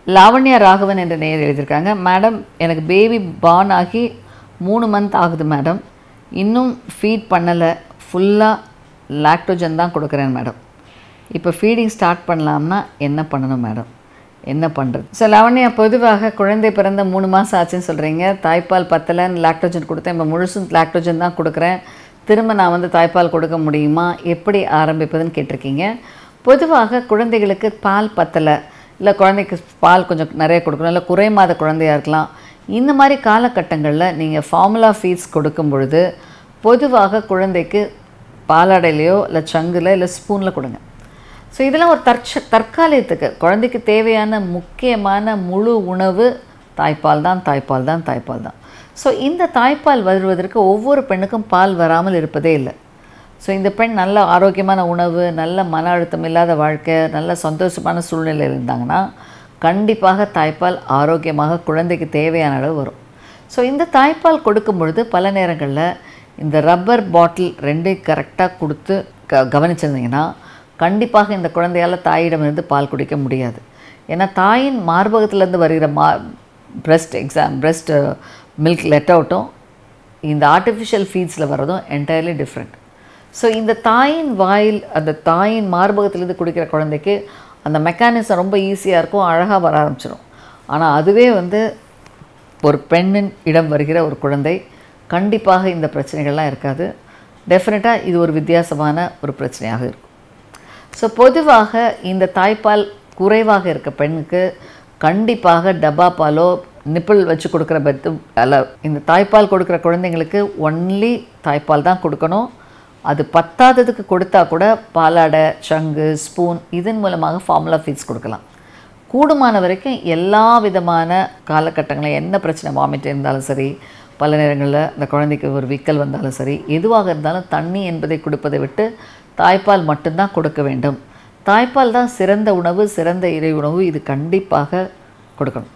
லாவண்யா ராகவன் என்ற நேயர் எழுதியிருக்காங்க மேடம் எனக்கு பேபி பார்ன் ஆகி மூணு மந்த் ஆகுது மேடம் இன்னும் ஃபீட் பண்ணலை ஃபுல்லாக லாக்டோஜன் தான் கொடுக்குறேன் மேடம் இப்போ ஃபீடிங் ஸ்டார்ட் பண்ணலாம்னா என்ன பண்ணணும் மேடம் என்ன பண்ணுறது ஸோ லாவண்யா பொதுவாக குழந்தை பிறந்த மூணு மாதம் ஆச்சுன்னு சொல்கிறீங்க தாய்ப்பால் பத்தலைன்னு லாக்டோஜன் கொடுத்தேன் இப்போ முழுசும் லாக்டோஜன் தான் கொடுக்குறேன் திரும்ப நான் வந்து தாய்ப்பால் கொடுக்க முடியுமா எப்படி ஆரம்பிப்பதுன்னு கேட்டிருக்கீங்க பொதுவாக குழந்தைகளுக்கு பால் பத்தலை இல்லை குழந்தைக்கு பால் கொஞ்சம் நிறைய கொடுக்கணும் இல்லை குறைமாத குழந்தையாக இருக்கலாம் இந்த மாதிரி காலகட்டங்களில் நீங்கள் ஃபார்முலா ஃபீட்ஸ் கொடுக்கும் பொழுது பொதுவாக குழந்தைக்கு பாலாடையிலையோ இல்லை சங்குல இல்லை ஸ்பூனில் கொடுங்க ஸோ இதெல்லாம் ஒரு தற்ச தற்காலிகத்துக்கு குழந்தைக்கு தேவையான முக்கியமான முழு உணவு தாய்ப்பால் தான் தாய்ப்பால் தான் தாய்ப்பால் தான் ஸோ இந்த தாய்ப்பால் வருவதற்கு ஒவ்வொரு பெண்ணுக்கும் பால் வராமல் இருப்பதே இல்லை ஸோ இந்த பெண் நல்ல ஆரோக்கியமான உணவு நல்ல மன அழுத்தம் இல்லாத வாழ்க்கை நல்ல சந்தோஷமான சூழ்நிலையில் இருந்தாங்கன்னா கண்டிப்பாக தாய்ப்பால் ஆரோக்கியமாக குழந்தைக்கு தேவையான அளவு வரும் ஸோ இந்த தாய்ப்பால் கொடுக்கும் பொழுது பல நேரங்களில் இந்த ரப்பர் பாட்டில் ரெண்டையும் கரெக்டாக கொடுத்து க கவனிச்சிருந்தீங்கன்னா கண்டிப்பாக இந்த குழந்தையால் தாயிடமிருந்து பால் குடிக்க முடியாது ஏன்னா தாயின் மார்பகத்திலேருந்து வருகிற மா breast exam breast milk let அவுட்டும் இந்த ஆர்டிஃபிஷியல் ஃபீட்ஸில் வர்றதும் என்டையர்லி டிஃப்ரெண்ட் ஸோ இந்த தாயின் வாயில் அந்த தாயின் மார்பகத்திலேருந்து குடிக்கிற குழந்தைக்கு அந்த மெக்கானிசம் ரொம்ப ஈஸியாக இருக்கும் அழகாக வர ஆரம்பிச்சிடும் ஆனால் அதுவே வந்து ஒரு பெண்ணின் இடம் வருகிற ஒரு குழந்தை கண்டிப்பாக இந்த பிரச்சனைகள்லாம் இருக்காது டெஃபினட்டாக இது ஒரு வித்தியாசமான ஒரு பிரச்சனையாக இருக்கும் ஸோ பொதுவாக இந்த தாய்ப்பால் குறைவாக இருக்க பெண்ணுக்கு கண்டிப்பாக டப்பா பாலோ நிப்பிள் வச்சு கொடுக்குற பத்து அல்ல இந்த தாய்ப்பால் கொடுக்குற குழந்தைங்களுக்கு ஒன்லி தாய்ப்பால் தான் கொடுக்கணும் அது பத்தாததுக்கு கொடுத்தா கூட பாலாடை சங்கு ஸ்பூன் இதன் மூலமாக ஃபார்முலா ஃபீட்ஸ் கொடுக்கலாம் கூடுமான வரைக்கும் எல்லா விதமான காலகட்டங்களில் என்ன பிரச்சனை வாமிட் இருந்தாலும் சரி பல நேரங்களில் இந்த குழந்தைக்கு ஒரு விக்கல் வந்தாலும் சரி எதுவாக இருந்தாலும் தண்ணி என்பதை கொடுப்பதை விட்டு தாய்ப்பால் மட்டும்தான் கொடுக்க வேண்டும் தாய்ப்பால் தான் சிறந்த உணவு சிறந்த இறை உணவு இது கண்டிப்பாக கொடுக்கணும்